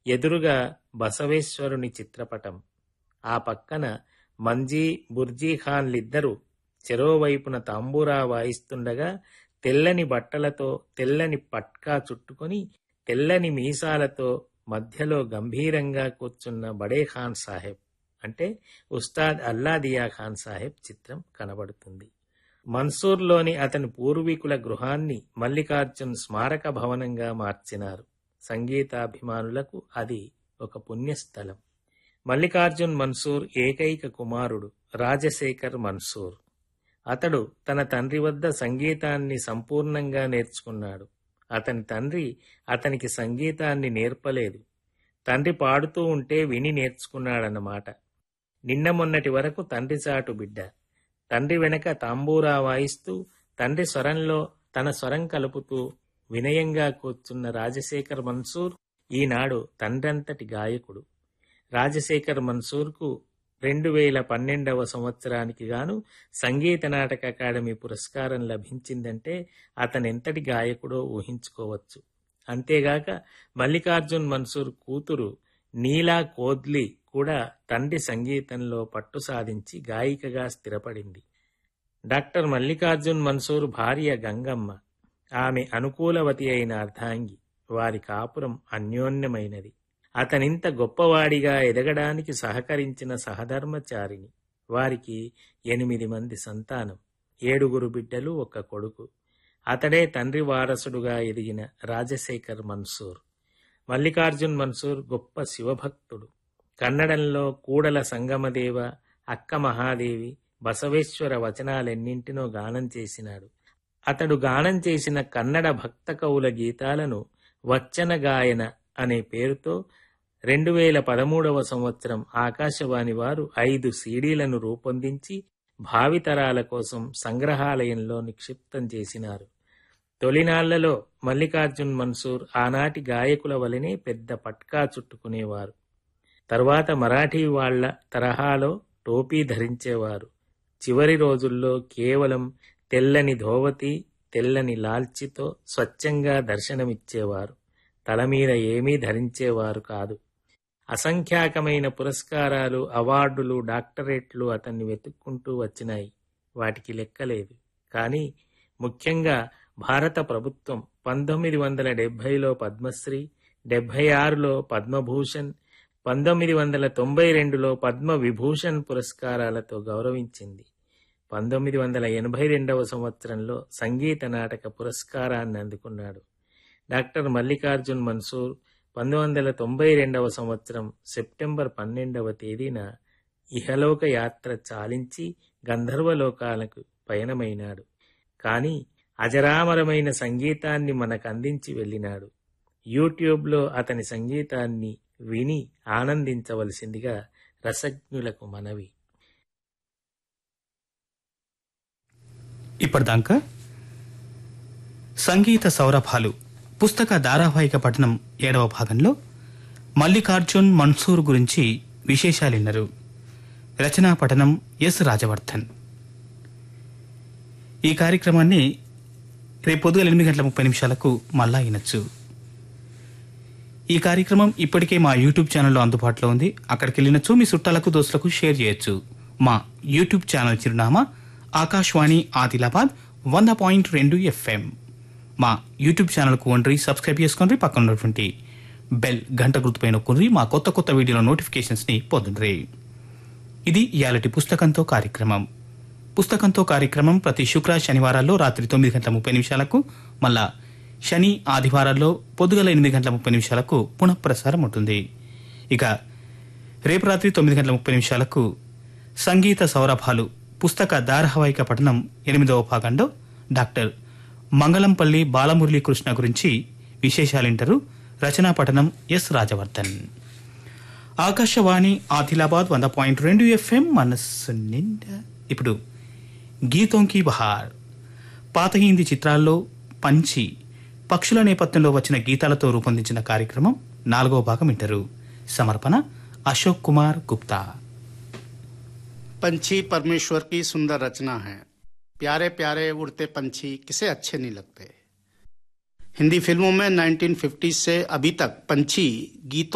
ఎదురుగా బసవేశ్వరుని చిత్రపటం ఆ పక్కన మంజీ బుర్జీ ఖాన్లిద్దరూ చెరోవైపున తాంబూరా వాయిస్తుండగా తెల్లని బట్టలతో తెల్లని పట్కా చుట్టుకొని తెల్లని మీసాలతో మధ్యలో గంభీరంగా కూర్చున్న బడే ఖాన్ సాహెబ్ అంటే ఉస్తాద్ అల్లాదియా ఖాన్ సాహెబ్ చిత్రం కనబడుతుంది మన్సూర్లోని అతని పూర్వీకుల గృహాన్ని మల్లికార్జున్ స్మారక భవనంగా మార్చినారు సంగీతాభిమానులకు అది ఒక పుణ్యస్థలం మల్లికార్జున్ మన్సూర్ ఏకైక కుమారుడు రాజశేఖర్ మన్సూర్ అతడు తన తండ్రి వద్ద సంగీతాన్ని సంపూర్ణంగా నేర్చుకున్నాడు అతని తండ్రి అతనికి సంగీతాన్ని నేర్పలేదు తండ్రి పాడుతూ ఉంటే విని నేర్చుకున్నాడన్నమాట నిన్న మొన్నటి వరకు తండ్రి చాటు బిడ్డ తండ్రి వెనక తాంబూరా వాయిస్తూ తండ్రి స్వరంలో తన స్వరం కలుపుతూ వినయంగా కూర్చున్న రాజశేఖర్ మన్సూర్ ఈనాడు తండ్రంతటి గాయకుడు రాజశేఖర్ మన్సూర్కు రెండు వేల పన్నెండవ సంవత్సరానికి గాను సంగీత నాటక అకాడమీ పురస్కారం లభించిందంటే అతనెంతటి గాయకుడో ఊహించుకోవచ్చు అంతేగాక మల్లికార్జున్ మన్సూర్ కూతురు నీలా కోద్లీ కూడా తండ్రి సంగీతంలో పట్టు సాధించి గాయికగా స్థిరపడింది డాక్టర్ మల్లికార్జున్ మన్సూర్ భార్య గంగమ్మ ఆమె అనుకూలవతి అయిన అర్ధాంగి వారి కాపురం అన్యోన్యమైనది అతనింత గొప్పవాడిగా ఎదగడానికి సహకరించిన సహధర్మచారిని వారికి ఎనిమిది మంది సంతానం ఏడుగురు బిడ్డలు ఒక్క కొడుకు అతడే తండ్రి వారసుడుగా ఎదిగిన రాజశేఖర్ మన్సూర్ మల్లికార్జున్ మన్సూర్ గొప్ప శివభక్తుడు కన్నడంలో కూడల సంగమదేవ అక్క మహాదేవి బసవేశ్వర వచనాలెన్నింటినో గానం చేసినాడు అతడు గానం చేసిన కన్నడ భక్త కవుల గీతాలను వచ్చన గాయన అనే పేరుతో రెండు వేల పదమూడవ సంవత్సరం ఆకాశవాణి వారు ఐదు సీడీలను రూపొందించి భావితరాల కోసం సంగ్రహాలయంలో నిక్షిప్తం చేసినారు తొలినాళ్లలో మల్లికార్జున్ మన్సూర్ ఆనాటి గాయకుల వలనే పెద్ద పట్కా చుట్టుకునేవారు తర్వాత మరాఠీ వాళ్ల తరహాలో టోపీ ధరించేవారు చివరి రోజుల్లో కేవలం తెల్లని ధోవతి తెల్లని లాల్చితో స్వచ్ఛంగా దర్శనమిచ్చేవారు తల మీద ఏమీ ధరించేవారు కాదు అసంఖ్యాకమైన పురస్కారాలు అవార్డులు డాక్టరేట్లు అతన్ని వెతుక్కుంటూ వచ్చినాయి వాటికి లెక్కలేదు కానీ ముఖ్యంగా భారత ప్రభుత్వం పంతొమ్మిది వందల డెబ్భైలో పద్మశ్రీ డెబ్భై ఆరులో పద్మభూషణ్ పంతొమ్మిది వందల తొంభై రెండులో పద్మ విభూషణ్ పురస్కారాలతో గౌరవించింది పంతొమ్మిది వందల ఎనభై రెండవ సంవత్సరంలో సంగీత నాటక పురస్కారాన్ని అందుకున్నాడు డాక్టర్ మల్లికార్జున్ మన్సూర్ పంతొమ్మిది వందల తొంభై రెండవ సంవత్సరం సెప్టెంబర్ పన్నెండవ తేదీన ఇహలోక యాత్ర చాలించి గంధర్వలోకాలకు పయనమైనాడు కానీ అజరామరమైన సంగీతాన్ని మనకు అందించి వెళ్ళినాడు యూట్యూబ్లో అతని సంగీతాన్ని విని ఆనందించవలసిందిగా రసజ్ఞులకు మనవి ఇప్పటిదాకా సంగీత సౌరభాలు పుస్తక ధారావాహిక పఠనం ఏడవ భాగంలో మల్లికార్జున్ మన్సూర్ గురించి విశేషాలిన్నరు రచనా పఠనం ఎస్ రాజవర్ధన్ ఈ కార్యక్రమాన్ని రేపు పొద్దుగల ఎనిమిది గంటల ముప్పై నిమిషాలకు మళ్ళా వినొచ్చు ఈ కార్యక్రమం ఇప్పటికే మా యూట్యూబ్ ఛానల్లో అందుబాటులో ఉంది అక్కడికి వెళ్ళినచ్చు మీ చుట్టాలకు దోస్తులకు షేర్ చేయొచ్చు మా యూట్యూబ్ ఛానల్ చిరునామా ఆకాశవాణి ఆదిలాబాద్ వంద పాయింట్ రెండు ఎఫ్ఎం మా యూట్యూబ్ ఛానల్కు వండ్రి సబ్స్క్రైబ్ చేసుకోండి పక్కన ఉన్నటువంటి బెల్ గంట గుర్తుపైన నొక్కుండ్రి మా కొత్త కొత్త వీడియోల నోటిఫికేషన్స్ని పొందండి ఇది ఇయాలటి పుస్తకంతో కార్యక్రమం పుస్తకంతో కార్యక్రమం ప్రతి శుక్ర శనివారాల్లో రాత్రి తొమ్మిది గంటల ముప్పై నిమిషాలకు మళ్ళా శని ఆదివారాల్లో పొద్దుగల ఎనిమిది గంటల ముప్పై నిమిషాలకు పునఃప్రసారం ఉంటుంది ఇక రేపు రాత్రి తొమ్మిది గంటల ముప్పై నిమిషాలకు సంగీత సౌరభాలు పుస్తక ధారావాహిక పఠనం ఎనిమిదవ భాగంలో డాక్టర్ మంగళంపల్లి బాలమురళీ కృష్ణ గురించి విశేషాలింటారు రచనా పఠనం ఎస్ రాజవర్ధన్ ఆకాశవాణి ఆదిలాబాద్ వంద పాయింట్ రెండు ఎఫ్ఎం మనస్సు నిండా ఇప్పుడు గీతోంకి బహార్ పాత హిందీ చిత్రాల్లో పంచి పక్షుల నేపథ్యంలో వచ్చిన గీతాలతో రూపొందించిన కార్యక్రమం నాలుగో భాగం వింటారు సమర్పణ అశోక్ కుమార్ గుప్తా पंछी परमेश्वर की सुंदर रचना है प्यारे प्यारे उड़ते पंछी किसे अच्छे नहीं लगते हिंदी फिल्मों में 1950 से अभी तक पंछी गीतों